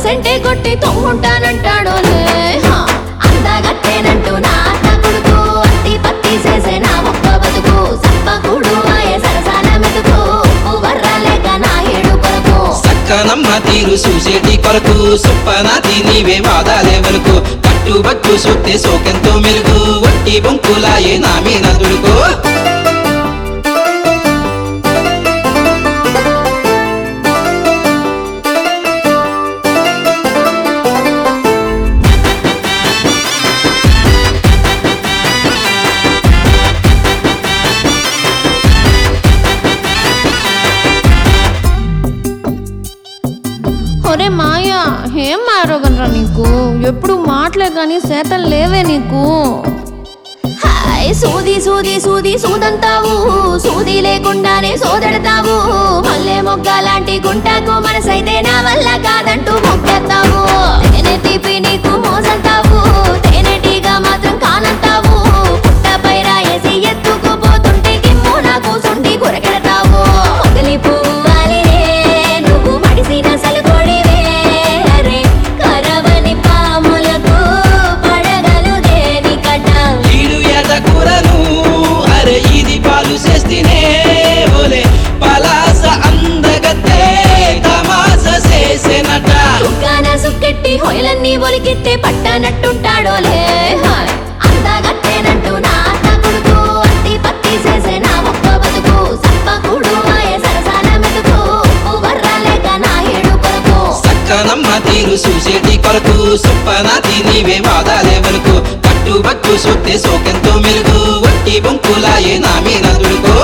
సెంటే కొట్టి తొంగుంటానంటాడోలే హా, అందగత్తేనంటూ నా అత్త కొడుకు అత్తి పత్తి చేసే నా ఒక్క బతుకు సప్పకూడు మాయ సరసాల మెతుకు ఉప్పు వర్ర లేక నా ఏడు కొరకు సక్కనమ్మ తీరు చూసేటి కొరకు సుప్పనాతి నీవే వాదాలే వరకు కట్టుబట్టు సొత్తే సోకెంతో మెరుగు వట్టి బొంకులాయే నా మీద దుడుకో ఒరే మాయా ఏం మారోగనరా నీకు ఎప్పుడు మాటలే కానీ సేతలు లేవే నీకు హాయ్ సూది సూది సూది సూదంతావు సూది లేకుండానే సోదెడతావు మల్లె మొగ్గ లాంటి గుంటాకు మనసైతే నా వల్ల కాదంటూ మొక్కేస్తావు తేనె తీపి నీకు మోసంతావు తేనెటీగా మాత్రం కానంతావు పుట్టపై రాయేసి ఎత్తుకుపోతుంటే కిమ్ము నాకు సుండి కురకెడతావు మొగలి పువ్వు వాలినే నువ్వు మడిసిన సలుకొడివే అరే కరవని పాములకు పడగలు దేనికట ఈడు ఎద కూరను అరే ఇది పాలు చేస్తేనే ఓలే పలాస అందగతే తమాస చేసేనట దుకాణ సుక్కెట్టి హొయలన్నీ ఒలికిత్తే పట్టనట్టుంటాడోలే హాయ్ అందగత్తేనంటూ నా అత్త కొడుకు అత్తి పత్తి చేసే నా ఒక్క బతుకు సప్పకూడు మాయ సరసాల మెతుకు ఉప్పు వర్ర లేక నా ఏడు కొరకు సక్కనమ్మ తీరు చూసేటి కొరకు సుప్పనాతి నీవే వాదాలే వరకు కట్టుబట్టు సొత్తే సోకెంతో మెరుగు వట్టి బొంకులాయే నా మీద దుడుకో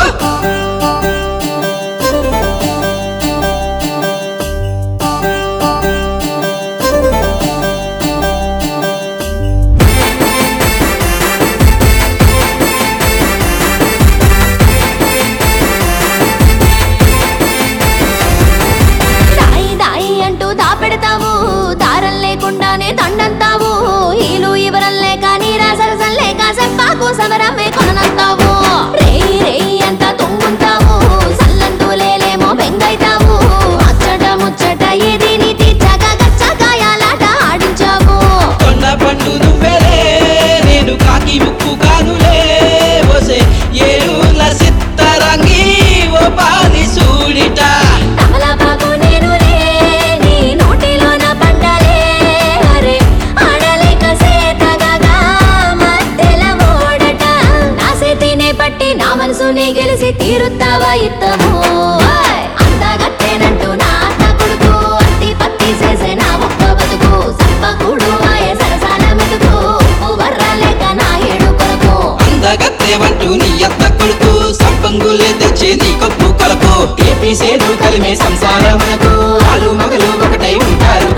దాయి దాయి అంటూ దాపెడతావు దారం లేకుండానే దండంతావు ఈలు ఇవరం లేక నీరా సరసం లేక సెంపాకు సమరమే కొననంతావు రేయి రేయి అంతా తొంగుంటావు సల్లంటూ లేలేమో బెంగైతావు అచ్చట ముచ్చట ఏది నీ తీర్చక గచ్చకాయాలాట ఆడించావు కొండ పండు నువ్వేలే నేను కాకి ముక్కు కానులే ఓసే ఏళ్ళ సిత్తరంగి ఓ పాలి సూడిట తమలపాకు నేనులే నీ నోటిలోన పండలే అరే ఆడలేక సేతగగా మధ్యల ఓడట నా సేతినే పట్టి నా మనసునే గెలిచి తీరుతావా ఇత్తము ఓయ్! అందగత్తేనంటూ నా అత్త కొడుకు అత్తి పత్తి చేసే నా ఒక్క బతుకు సప్పకూడు మాయ సరసాల మెతుకు ఉప్పు వర్ర లేక నా ఏడు కొరకు అందగత్తె వంటూ నీ అత్త కొడుకు సంపంగులే తెచ్చే నీ కొప్పు కొలకు తీపి సేదు కలిమే సంసారమునకు ఆలు మగలు ఒకటై ఉంటారు